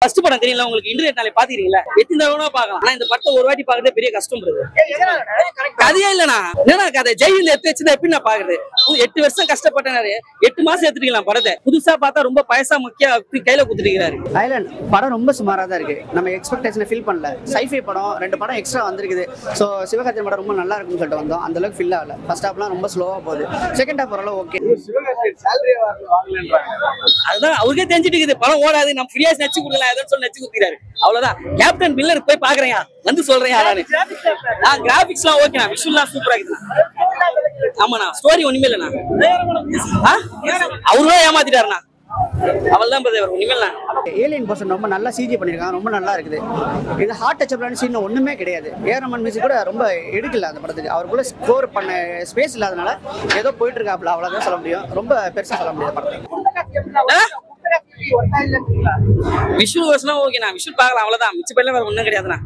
First படம் தெரியல உங்களுக்கு இன்டர்நெட் நாளை பாத்துக்கிறீங்களா எத்தனை தடவை பார்க்கலாம் ஆனா இந்த படத்தை ஒரு வாட்டி பாக்குறதே பெரிய கஷ்டம் bro. கதையே இல்லண்ணா என்னண்ணா கதை ஜெயில எடுத்து வச்சுதான் எப்படி நான் பாக்குறது உ- எட்டு வருஷம் கஷ்டப்பட்டனாரு எட்டு மாசம் எடுத்துக்கலாம் படத்தை புதுசா பார்த்தா ரொம்ப பைசா முக்கிய கையில குடுத்துருக்காரு ஐலண்ட் படம் ரொம்ப சுமாராக தான் இருக்கு நம்ம எக்ஸ்பெக்டேஷனை ஃபில் பண்ணல சைஃபை படம் ரெண்டு படம் எக்ஸ்ட்ரா வந்திருக்குது ஸோ சிவகார்த்திகேயன் படம் ரொம்ப நல்லா இருக்கும்னு சொல்லிட்டு வந்தோம் அந்த அளவுக்கு ஃபில் ஆகல ஃபர்ஸ்ட் ஹாஃப்லாம் ரொம்ப ஸ்லோவாக போகுது செகண்ட் ஹாஃப் ஓரளவு ஓகே அதுதான் அவருக்கே தெரிஞ்சுட்டு இருக்குது படம் ஓடாது நம்ம ஃப்ரீயா நச்சு கொடுக்கலாம் ஏதோ சொல்லி நச்சு கொடுக்குறாரு அவ்வளவுதான் கேப்டன் பில்லர் போய் பாக்குறேன் வந்து சொல்றேன் நானு நான் கிராபிக்ஸ்லாம் ஓகேண்ணா விஷுவல்லாம் சூப்பரா இருக்குண்ணா ஆமாண்ணா ஸ்டோரி ஒண்ணுமே இல்லைண்ணா ஆ? அவருதான் ஏமாத்திட்டாருண்ணா அவள் தான் பிரதர் ஒண்ணுமே ஏலியன் பர்சன் ரொம்ப நல்லா சிஜி பண்ணியிருக்காங்க ரொம்ப நல்லா இருக்குது இது ஹார்ட் டச்சபிளான சீன் ஒன்றுமே கிடையாது ஏரமன் மியூசிக் கூட ரொம்ப எடுக்கல அந்த படத்துக்கு அவருக்குள்ள ஸ்கோர் பண்ண ஸ்பேஸ் இல்லாதனால ஏதோ போயிட்டு இருக்காப்புல அவ்வளோதான் சொல்ல முடியும் ரொம்ப பெருசாக சொல்ல முடியாது படத்தை விஷுவல் வருஷனா ஓகேண்ணா விஷுவல் பார்க்கலாம் அவ்வளவுதான் மிச்ச பேர்ல வேற ஒண்ணும் கிடையாதுண்ணா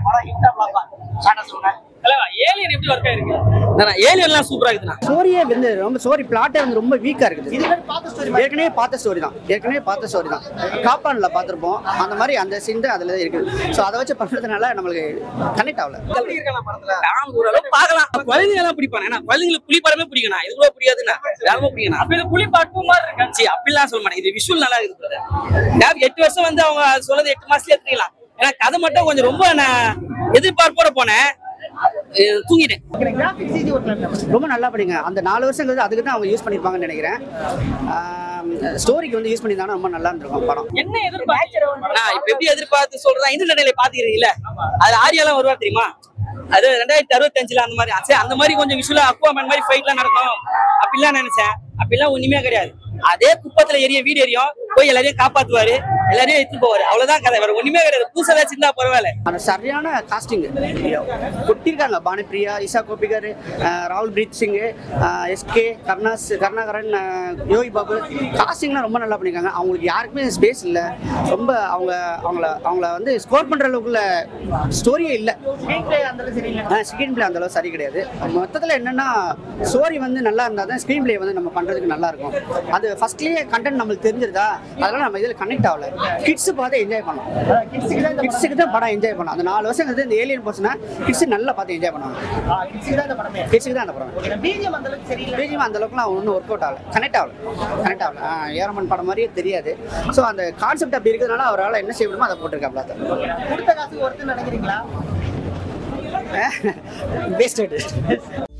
ஏலியன் எப்படி ஒர்க் ஆயிருக்கு ஏலியன்லாம் சூப்பரா இருக்குண்ணா ஸ்டோரியே வந்து ரொம்ப ஸ்டோரி பிளாட்டே வந்து ரொம்ப வீக்கா இருக்குது ஏற்கனவே பார்த்த ஸ்டோரி தான் ஏற்கனவே பார்த்த ஸ்டோரி தான் காப்பான்ல பார்த்துருப்போம் அந்த மாதிரி அந்த சீன் தான் அதுல இருக்குது ஸோ அதை வச்சு பண்றதுனால நம்மளுக்கு கனெக்ட் ஆகல நான் ஓரளவு பார்க்கலாம் குழந்தைங்க எல்லாம் பிடிப்பாங்க ஏன்னா குழந்தைங்களுக்கு புலி படமே பிடிக்கணும் இது கூட பிடிக்காதுண்ணா யாருமே பிடிக்கணும் அப்ப இது புலி படம் மாதிரி இருக்கு சரி அப்படிலாம் சொல்ல மாட்டேன் இது விஷுவல் நல்லா இருக்குது brother. நான் எட்டு வருஷம் வந்து அவங்க சொல்றது எட்டு மாசத்துல எடுத்துக்கலாம் ஏன்னா கதை மட்டும் கொஞ்சம் ரொம்ப நான் எதிர்பார்ப்போட போனேன் அஹ் தூங்கிட்டேன் ரொம்ப நல்லா படிங்க அந்த நாலு வருஷங்கிறது அதுக்கு தான் அவங்க யூஸ் பண்ணியிருப்பாங்கன்னு நினைக்கிறேன் ஸ்டோரிக்கு வந்து யூஸ் பண்ணியிருந்தாங்கன்னா ரொம்ப நல்லா இருந்திருக்கும் படம் என்ன எதிர்பார்த்து நான் இப்ப எப்படி எதிர்பார்த்து சொல்றதா இன்டர்நெட்ல பாத்துக்கிறீங்கல்ல அது ஆரியாலாம் வருவார் தெரியுமா அது ரெண்டாயிரத்தி அறுபத்தஞ்சுல அந்த மாதிரி சரி அந்த மாதிரி கொஞ்சம் விஷுவலா அக்குவாமன் மாதிரி ஃபைட்லாம் நடக்கும் அப்படிலாம் நினைச்சேன் அப்படிலாம் ஒண்ணுமே கிடையாது அதே குப்பத்துல எரிய வீடு எரியும் போய் எல்லாரையும் காப்பாத்துவாரு எல்லாரையும் எடுத்து போவாரு அவ்வளவுதான் கதை வேற ஒண்ணுமே கிடையாது புதுசா ஏதாச்சும் இருந்தா பரவாயில்ல அந்த சரியான காஸ்டிங் கொட்டிருக்காங்க பானி பிரியா இசா கோபிகர் அஹ், ராகுல் பிரீத் சிங் எஸ்கே கருணாஸ் கருணாகரன் அஹ், யோகி பாபு காஸ்டிங்லாம் ரொம்ப நல்லா பண்ணியிருக்காங்க அவங்களுக்கு யாருக்குமே ஸ்பேஸ் இல்லை ரொம்ப அவங்க அவங்கள அவங்கள வந்து ஸ்கோர் பண்ற அளவுக்குள்ள ஸ்டோரியே இல்லை ஸ்க்ரீன் பிளே அந்த அளவு சரி கிடையாது மொத்தத்தில் என்னன்னா ஸ்டோரி வந்து நல்லா இருந்தால் தான் ஸ்க்ரீன் பிளே வந்து நம்ம பண்றதுக்கு நல்லா இருக்கும் அது ஃபர்ஸ்ட்லயே கண்டென்ட் நம்மளுக்கு தெரிஞ்சிருதா அதனால நம்ம இதில் கனெக்ட் ஆகல கிட்ஸ் பார்த்து என்ஜாய் பண்ணலாம் கிட்ஸுக்கு தான் படம் என்ஜாய் பண்ணலாம் அந்த நாலு வருஷம் கழிச்சு இந்த ஏலியன் போச்சுன்னா கிட்ஸ் நல்லா பார்த்து என்ஜாய் பண்ணுவாங்க கிட்ஸுக்கு தான் அந்த படம் பிஜிஎம் அந்த அளவுக்குலாம் ஒன்றும் ஒர்க் அவுட் ஆகல கனெக்ட் ஆகல கனெக்ட் ஆகல ஆ, ஏரமன் படம் மாதிரியே தெரியாது ஸோ அந்த கான்செப்ட் அப்படி இருக்கிறதுனால அவரால் என்ன செய்ய முடியுமோ அதை போட்டிருக்காப்ல கொடுத்த காசுக்கு ஒருத்தர் நினைக்கிறீங்களா வேஸ்டட்